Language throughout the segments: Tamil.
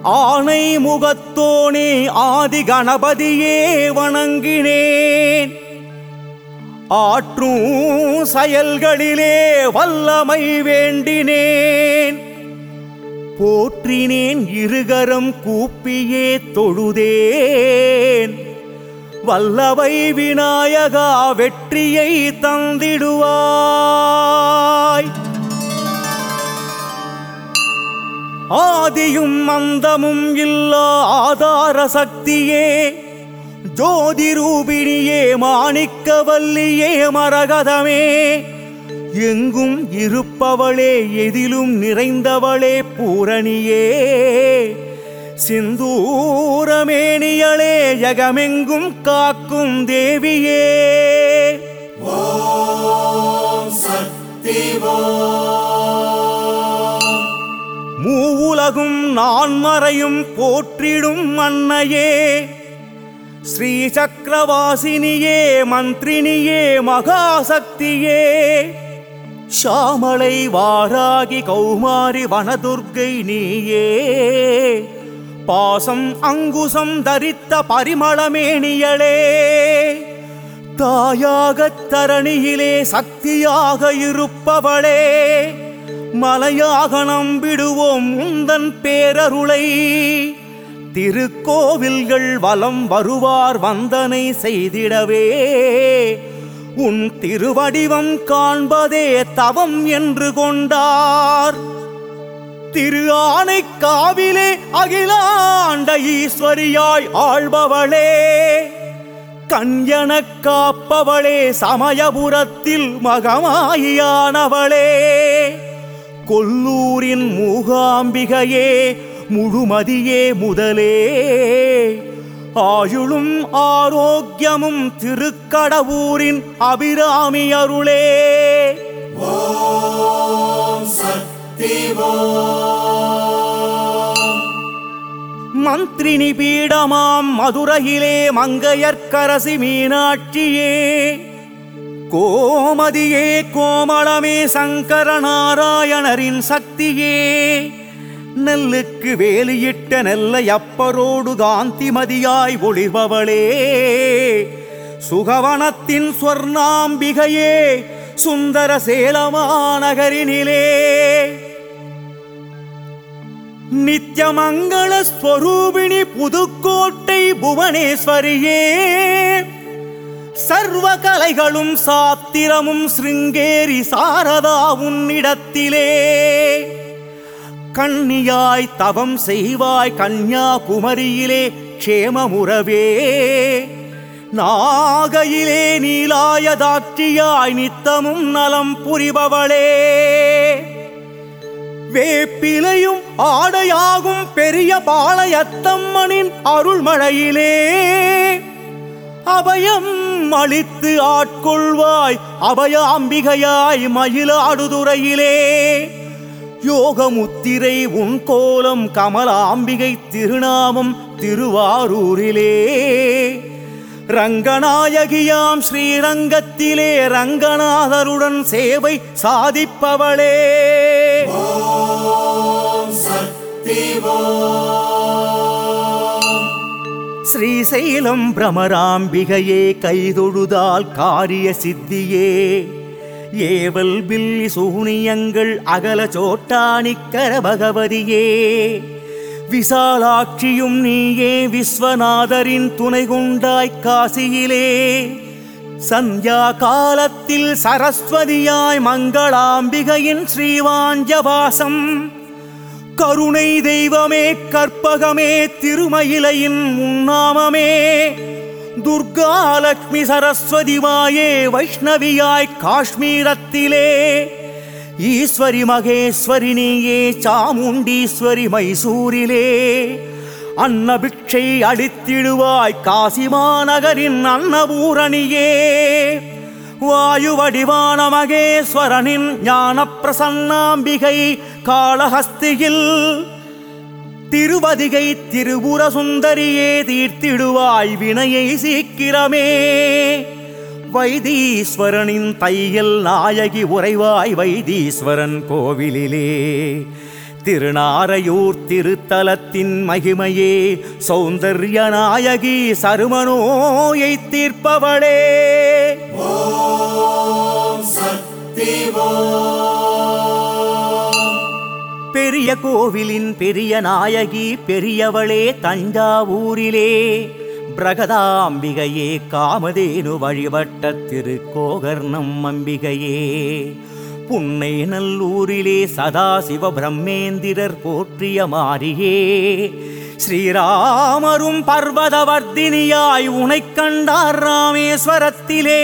ஆனை முகத்தோனே ஆதி கணபதியே வணங்கினேன் ஆற்றும் செயல்களிலே வல்லமை வேண்டினேன் போற்றினேன் இருகரம் கூப்பியே தொழுதேன் வல்லவை விநாயகா வெற்றியை தந்திடுவாய் ஆதியும் அந்தமும் இல்லா ஆதார சக்தியே ஜோதி ரூபிணியே மாணிக்கவல்லியே மரகதமே எங்கும் இருப்பவளே எதிலும் நிறைந்தவளே பூரணியே சிந்தூரமேனியளே ஜகமெங்கும் காக்கும் தேவியே மூவுலகும் நான்மறையும் போற்றிடும் அன்னையே ஸ்ரீ சக்கரவாசினியே மந்திரினியே மகாசக்தியே ஷாமளை வாராகி கௌமாரி வனதுர்க்கை நீயே பாசம் அங்குசம் தரித்த பரிமளமேனியளே தாயாகத் தரணியிலே சக்தியாக இருப்பவளே மலையாக நம்பிடுவோம் உந்தன் பேரருளை திருக்கோவில்கள் வலம் வருவார் வந்தனை செய்திடவே உன் திருவடிவம் காண்பதே தவம் என்று கொண்டார் திரு ஆனைக்காவிலே அகிலாண்ட ஈஸ்வரியாய் ஆள்பவளே கண்யனக் காப்பவளே சமயபுரத்தில் மகமாயியானவளே கொல்லூரின் மூகாம்பிகையே முழுமதியே முதலே ஆயுளும் ஆரோக்கியமும் திருக்கடவூரின் அபிராமி அருளே மந்திரினி பீடமாம் மதுரையிலே மங்கையர்க்கரசி மீனாட்சியே கோமதியே கோமளமே சங்கர நாராயணரின் சக்தியே நெல்லுக்கு வேலியிட்ட நெல்லை அப்பரோடு காந்திமதியாய் ஒளிர்பவளே சுகவனத்தின் ஸ்வர்ணாம்பிகையே சுந்தர சேலமாநகரினிலே நித்யமங்கள ஸ்வரூபிணி புதுக்கோட்டை புவனேஸ்வரியே சர்வ கலைகளும் சாத்திரமும் சிருங்கேரி சாரதா உன்னிடத்திலே கண்ணியாய் தவம் செய்வாய் கன்யாகுமரியிலே க்ஷேமமுறவே நாகையிலே நீலாயதாட்சியாய் நித்தமும் நலம் புரிபவளே வேப்பிலையும் ஆடையாகும் பெரிய பாளையத்தம்மனின் அருள்மழையிலே அபயம் அளித்து ஆட்கொள்வாய் அபயாம்பிகையாய் மயிலாடுதுறையிலே யோகமுத்திரை உன் கோலம் கமலாம்பிகை திருநாமம் திருவாரூரிலே ரங்கநாயகியாம் ஸ்ரீரங்கத்திலே ரங்கநாதருடன் சேவை சாதிப்பவளே ஸ்ரீசைலம் பிரமராம்பிகையே கைதொழுதால் காரிய சித்தியே ஏவல் பில்லி சூனியங்கள் அகல சோட்டானிக்கர பகவதியே விசாலாட்சியும் நீயே விஸ்வநாதரின் துணை கொண்டாய் காசியிலே சந்தியா காலத்தில் சரஸ்வதியாய் மங்களாம்பிகையின் ஸ்ரீவாஞ்சவாசம் கருணை தெய்வமே கற்பகமே திருமயிலையின் உன்னாமமே துர்காலட்சுமி சரஸ்வதி மாயே வைஷ்ணவியாய் காஷ்மீரத்திலே ஈஸ்வரி மகேஸ்வரி நீயே சாமுண்டீஸ்வரி மைசூரிலே அன்னபிக்ஷை அளித்திடுவாய் காசிமாநகரின் அன்னபூரணியே வாயு வடிவான மகேஸ்வரனின் ஞான பிரசன்னாம்பிகை காளஹஸ்தியில் திருவதிகை திருபுர சுந்தரியே தீர்த்திடுவாய் வினையை சீக்கிரமே வைத்தீஸ்வரனின் தையல் நாயகி உறைவாய் வைத்தீஸ்வரன் கோவிலிலே திருநாரையூர் திருத்தலத்தின் மகிமையே சௌந்தர்ய நாயகி சருமநோயை தீர்ப்பவளே பெரிய கோவிலின் பெரிய நாயகி பெரியவளே தஞ்சாவூரிலே பிரகதாம்பிகையே காமதேனு வழிபட்ட திருக்கோகர்ணம் அம்பிகையே புன்னை நல்லூரிலே சதாசிவ பிரம்மேந்திரர் போற்றிய மாரியே ஸ்ரீராமரும் பர்வதவர்த்தினியாய் உனைக் கண்டார் ராமேஸ்வரத்திலே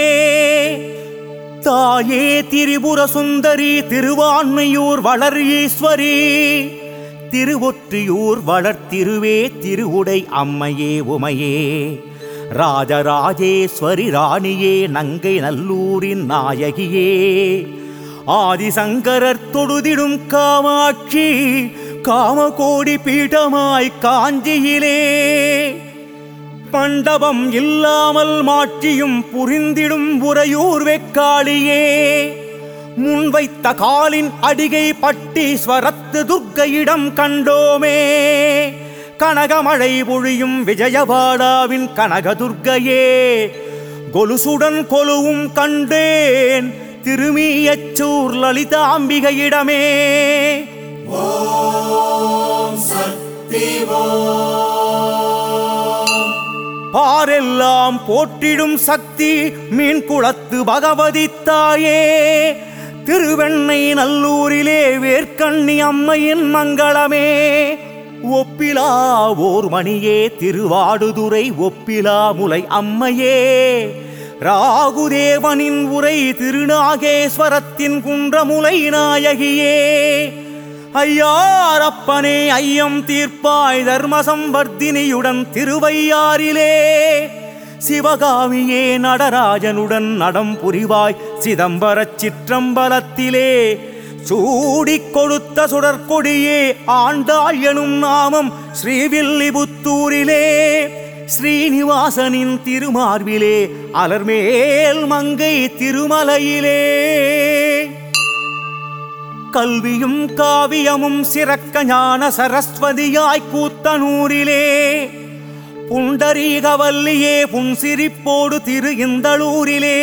தாயே திரிபுர சுந்தரி திருவான்மையூர் வளர் ஈஸ்வரி திருவொற்றியூர் வளர்த்திருவே திருவுடை அம்மையே உமையே ராஜராஜேஸ்வரி ராணியே நங்கை நல்லூரின் நாயகியே ஆதிசங்கரர் தொழுதிடும் காமாட்சி காமகோடி பீடமாய் காஞ்சியிலே பண்டபம் இல்லாமல் மாற்றியும் புரிந்திடும் உறையூர் வெக்காளியே முன்வைத்த காலின் அடிகை பட்டீஸ்வரத்து துர்க்கையிடம் கண்டோமே கனகமழை பொழியும் விஜயபாடாவின் கனகதுர்க்கையே கொலுசுடன் கொலுவும் கண்டேன் திருமியச்சூர் லலிதாம்பிகையிடமே பாரெல்லாம் போற்றிடும் சக்தி மீன் குளத்து பகவதி தாயே திருவெண்ணை நல்லூரிலே வேர்க்கண்ணி அம்மையின் மங்களமே ஒப்பிலா ஓர் மணியே திருவாடுதுறை ஒப்பிலா முலை அம்மையே ராகுதேவனின் உரை திருநாகேஸ்வரத்தின் குன்றமுலை நாயகியே ஐயாரப்பனே ஐயம் தீர்ப்பாய் தர்மசம்வர்த்தினியுடன் திருவையாறிலே சிவகாமியே நடராஜனுடன் நடம் புரிவாய் சிதம்பரச் சிற்றம்பலத்திலே சூடிக் கொடுத்த சுடற்கொடியே ஆண்டாள் எனும் நாமம் ஸ்ரீவில்லிபுத்தூரிலே ஸ்ரீனிவாசனின் திருமார்பிலே அலர்மேல் மங்கை திருமலையிலே கல்வியும் காவியமும் சிறக்க ஞான சரஸ்வதியாய் கூத்தனூரிலே புண்டரீகவல்லியே புன்சிரிப்போடு திரு இந்தளூரிலே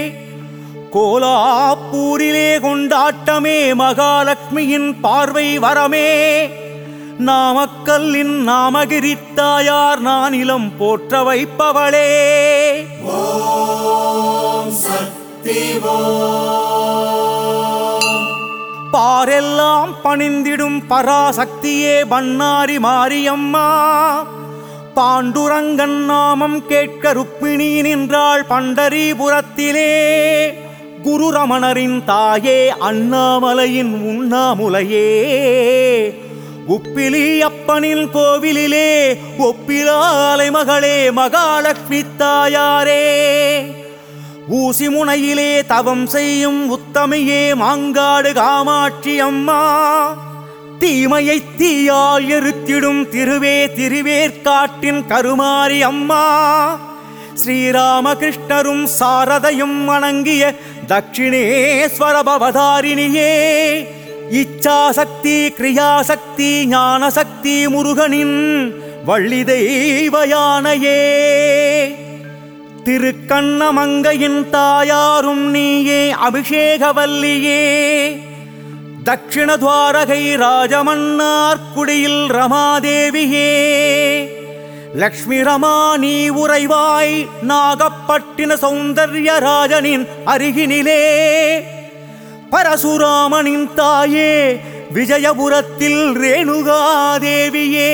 கோலாப்பூரிலே கொண்டாட்டமே மகாலட்சுமியின் பார்வை வரமே நாமக்கல்லின் நாமகிரித்தாயார் நானிலம் போற்ற வைப்பவளே பாரெல்லாம் பணிந்திடும் பராசக்தியே பண்ணாரி மாரியம்மா பாண்டுரங்கன் நாமம் கேட்க ருக்மிணி நின்றாள் பண்டரிபுரத்திலே குரு ரமணரின் தாயே அண்ணாமலையின் உண்ணாமுலையே உப்பிலி அப்பனின் கோவிலிலே ஒப்பிலாலை மகளே மகாலட்சுமி தாயாரே ஊசி முனையிலே தவம் செய்யும் உத்தமையே மாங்காடு காமாட்சி அம்மா தீமையை தீயால் எருத்திடும் திருவே திருவேற்காட்டின் கருமாரி அம்மா ஸ்ரீராமகிருஷ்ணரும் சாரதையும் வணங்கிய தட்சிணேஸ்வர பவதாரிணியே இச்சாசக்தி கிரியாசக்தி ஞானசக்தி முருகனின் வள்ளி தெய்வ யானையே திருக்கண்ணமங்கையின் தாயாரும் நீயே அபிஷேகவல்லியே தட்சிண துவாரகை ராஜமன்னார் குடியில் ரமாதேவியே லக்ஷ்மி ரமா நீ உறைவாய் நாகப்பட்டின சௌந்தர்ய ராஜனின் அருகினிலே பரசுராமனின் தாயே விஜயபுரத்தில் ரேணுகாதேவியே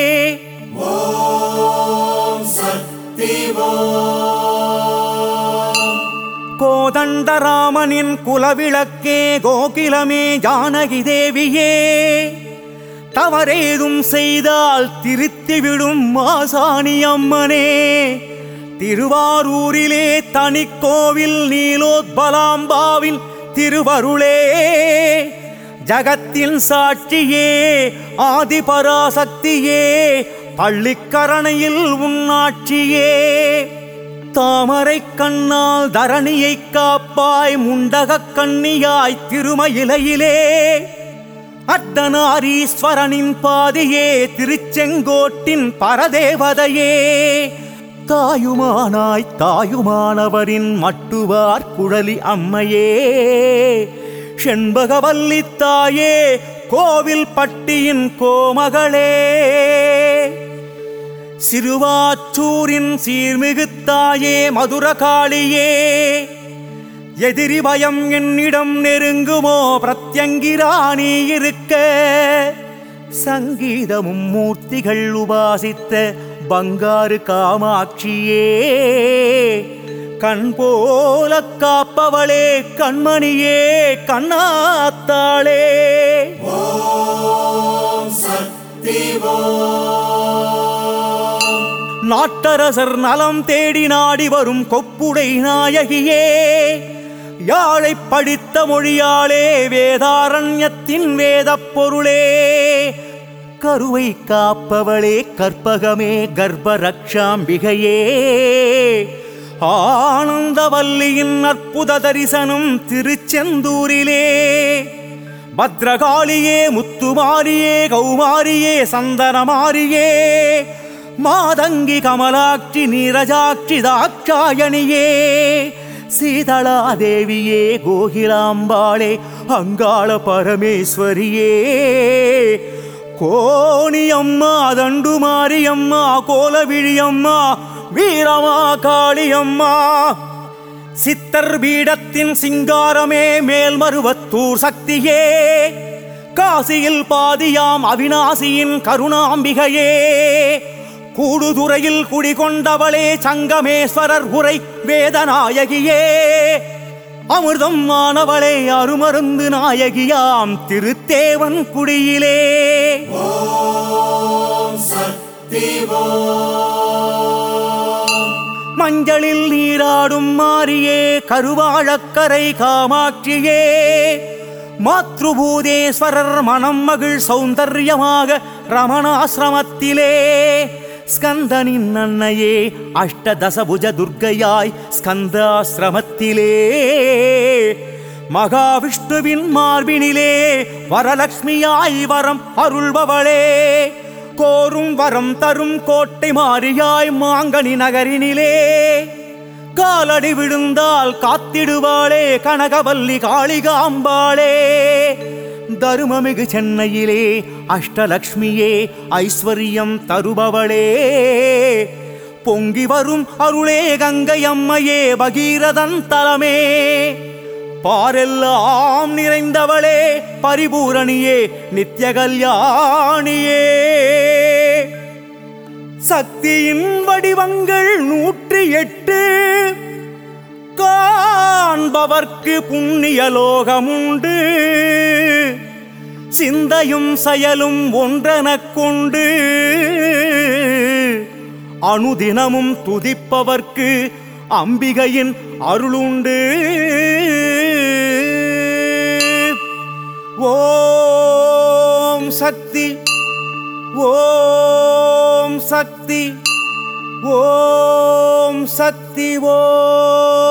கோதண்டராமனின் குலவிளக்கே கோகிலமே ஜானகி தேவியே தவறேதும் செய்தால் திருத்திவிடும் மாசாணி அம்மனே திருவாரூரிலே தனிக்கோவில் நீலோத்பலாம்பாவின் திருவருளே ஜகத்தின் சாட்சியே ஆதிபராசக்தியே பள்ளிக்கரணையில் உன்னாட்சியே தாமரை கண்ணால் தரணியை காப்பாய் முண்டகக் கண்ணியாய் திருமயிலையிலே அர்த்தநாரீஸ்வரனின் பாதையே திருச்செங்கோட்டின் பரதேவதையே தாயுமானாய் தாயுமானவரின் மட்டுவார் குழலி அம்மையே செண்பகவல்லி தாயே கோவில் பட்டியின் கோமகளே சிறுவாச்சூரின் சீர்மிகுத்தாயே மதுரகாளியே எதிரி பயம் என்னிடம் நெருங்குமோ பிரத்யங்கிராணி இருக்க சங்கீதமும் மூர்த்திகள் உபாசித்த பங்காரு காமாட்சியே கண் போல காப்பவளே கண்மணியே கண்ணாத்தாளே நாட்டரசர் நலம் தேடி நாடி வரும் கொப்புடை நாயகியே யாழை படித்த மொழியாளே வேதாரண்யத்தின் வேதப் பொருளே கருவை காப்பவளே கற்பகமே கர்ப்பரக்ஷாம்பிகையே ஆனந்தவல்லியின் அற்புத தரிசனம் திருச்செந்தூரிலே பத்ரகாளியே முத்துமாரியே கௌமாரியே சந்தனமாரியே மாதங்கி கமலாட்சி நீரஜாட்சி தாட்சாயணியே சீதளாதேவியே கோகிலாம்பாளே அங்காள பரமேஸ்வரியே கோணியம்மா தண்டுமாரியம்மா கோலவிழியம்மா வீரமா காளியம்மா சித்தர் பீடத்தின் சிங்காரமே மேல்மருவத்தூர் சக்தியே காசியில் பாதியாம் அவிநாசியின் கருணாம்பிகையே கூடுதுறையில் குடிகொண்டவளே சங்கமேஸ்வரர் உரை வேதநாயகியே அமிர்தம் மாணவளே அருமருந்து நாயகியாம் திருத்தேவன் குடியிலே மஞ்சளில் நீராடும் மாரியே கருவாழக்கரை காமாட்சியே மாத்ருபூதேஸ்வரர் மனம் மகிழ் சௌந்தர்யமாக ரமணாசிரமத்திலே ஸ்கந்தனின் அன்னையே அஷ்டதசபுஜ துர்க்கையாய் ஸ்கந்தாசிரமத்திலே மகாவிஷ்ணுவின் மார்பினிலே வரலக்ஷ்மியாய் வரம் அருள்பவளே கோரும் வரம் தரும் கோட்டை மாறியாய் மாங்கனி நகரினிலே காலடி விழுந்தால் காத்திடுவாளே கனகவல்லி காளிகாம்பாளே தருமமிகு சென்னையிலே அஷ்டலக்ஷ்மியே ஐஸ்வர்யம் தருபவளே பொங்கி வரும் அருளே கங்கை அம்மையே பகீரதன் தலமே பாரெல்லாம் நிறைந்தவளே பரிபூரணியே நித்ய கல்யாணியே சக்தியின் வடிவங்கள் நூற்றி எட்டு காண்பவர்க்கு புண்ணிய லோகமுண்டு சிந்தையும் செயலும் ஒன்றெனக் கொண்டு அனுதினமும் துதிப்பவர்க்கு அம்பிகையின் அருளுண்டு ஓம் சக்தி ஓம் சக்தி ஓம் சக்தி ஓம்